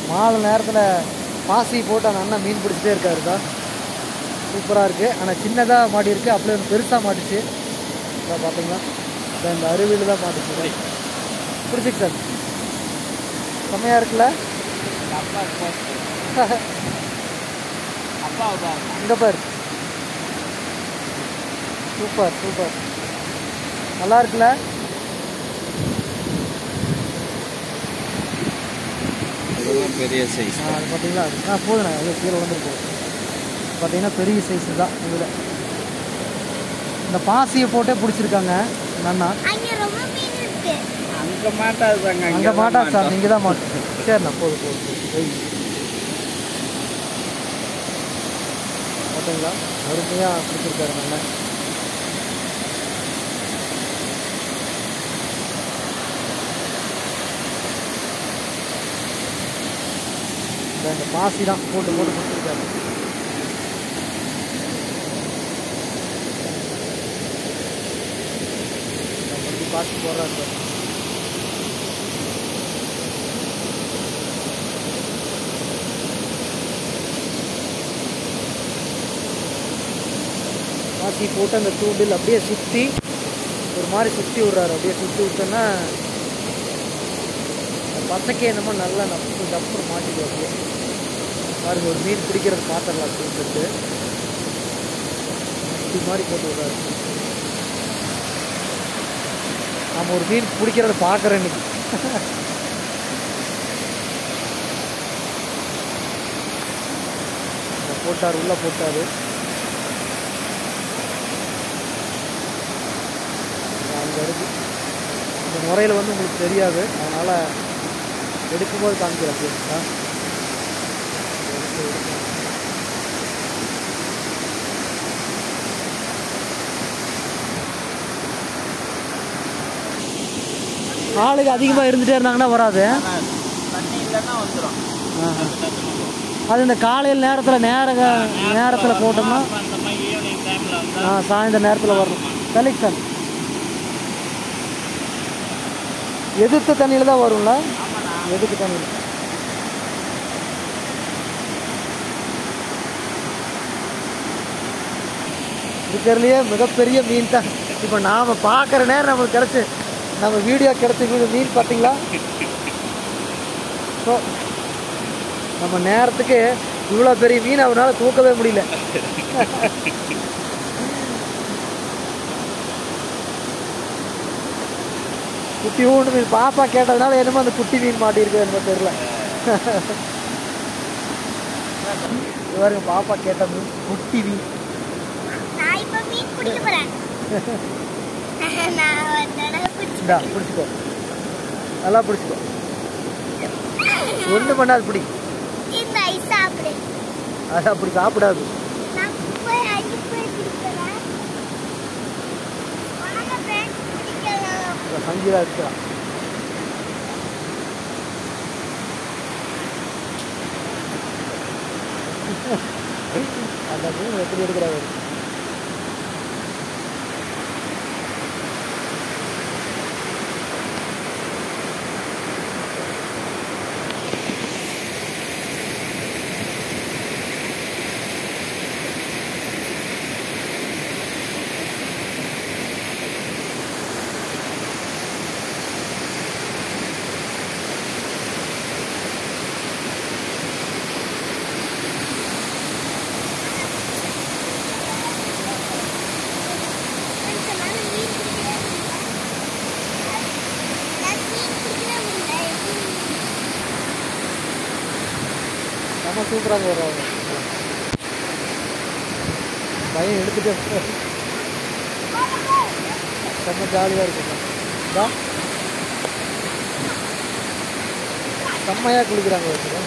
மாலை நேரத்தில் பாசி போட்டு அந்த அண்ணன் மீன் பிடிச்சிட்டே இருக்காரு தான் சூப்பராக இருக்குது ஆனால் சின்னதாக மாட்டி இருக்கு அப்படியே ஒன்று பெருசாக மாட்டுச்சு இதான் பார்த்தீங்களா இதான் இந்த அருவியில் தான் மாட்டுச்சு பிடிச்சிக்கு சார் செம்மையாக இருக்குல்ல அப்பா அப்பா இந்த பார் சூப்பர் சூப்பர் நல்லா இருக்குல்ல பெரிய சைஸ் ஆ, அது பார்த்தீங்களா ஆ போதுண்ணா அது கீழே வந்துருக்கு பார்த்தீங்கன்னா பெரிய சைஸ் தான் இதில் இந்த பாசியை போட்டே பிடிச்சிருக்காங்க இந்த அண்ணா அங்க ரொம்ப மீன் இருக்கு அங்க மாட்டாதுதாங்க அங்கே மாட்டா சார் நீங்கள் தான் மாட்டு சரிண்ணா போதும் போதும் போதும் வை. பார்த்தீங்களா அருமையாக பிடிச்சிருக்காரு அந்த அண்ணன் இந்த இந்த பாசி தான் போட்டு போட்டு கொடுத்துருக்காரு பாசி போடுறாரு பாரு. பாசி போட்டு அந்த தூண்டில் அப்படியே சுற்றி ஒரு மாதிரி சுற்றி விட்றாரு அப்படியே சுற்றி விட்டோன்னா அந்த பச்சைக்கு என்னமோ நல்லா நப்பு டப்பு மாட்டிடுவோம் அப்படியே பாருங்க ஒரு மீன் பிடிக்கிறது பார்த்துடலாம் அப்படின்னு சொல்லிட்டு இது மாதிரி போட்டு விட்றாரு நம்ம ஒரு மீன் பிடிக்கிறத பார்க்குறேன் இன்னைக்கு இதை போட்டார் உள்ளே போட்டார் அங்கே இருக்கு இந்த முறையில் வந்து உங்களுக்கு தெரியாது அதனால் எடுக்கும்போது காமிக்கிறேன் அப்படியே ஆ எடுத்து, எடுத்து. ஆளுங்க அதிகமாக இருந்துகிட்டே இருந்தாங்கன்னா வராது தண்ணி இல்லைன்னா வந்துடும் ஆஹா. அது இந்த காலையில் நேரத்தில் நேர நேரத்தில் போட்டோம்னா அந்த மாதிரி ஈவினிங் டைம்ல வந்து ஆ சாயந்தர நேரத்தில் வரணும் கலெக்ஷன் எதிர்த்த தண்ணியில் தான் வரும்ல எதிர்த்த தண்ணியில் இருக்கிறதுலையே மிகப்பெரிய மீன் தான் இப்போ நாம் பார்க்குற நேரம் நம்மளுக்கு கிடச்சி நம்ம வீடியோ கிடச்ச மீன் மீன் பார்த்தீங்களா ஸோ நம்ம நேரத்துக்கு இவ்வளோ பெரிய மீன் அவனால் தூக்கவே முடியல குட்டி ஊண்டு மீன் பாப்பா கேட்டதுனால என்னமோ அந்த குட்டி மீன் மாட்டியிருக்கு என்னமோ தெரியல இது பாருங்க பாப்பா கேட்ட மீன் குட்டி மீன் நான் இப்ப மீன் பிடிக்க போறேன் நான் ஒரு தடவை பிடிச்சு இந்தா பிடிச்சிக்கோ நல்லா பிடிச்சிக்கோ ஒன்று பண்ணாது பிடி இந்த ஐஸ் சாப்பிடு அது அப்படி சாப்பிடாது நான் போய் அங்கே போய் பிடிக்கிறேன் வாங்க friends, பிடிக்கலாம் இந்த சங்கீதா இருக்கிறான் அந்த மீன் எப்படி எடுக்கிறாரு Friends, என்னால மீன் பிடிக்கவே முடியல. நான் மீன் பிடிக்கவே முடியல. எப்படி நம்ம சூப்பராக வர்றாங்க பையன் எடுத்துட்டு செம்ம ஜாலியாக இருக்குங்க இதா செம்மையாக குளிக்கிறாங்க வச்சுக்கோ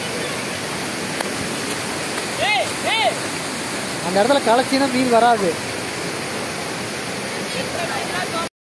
அந்த இடத்துல களைச்சினா மீன் வராது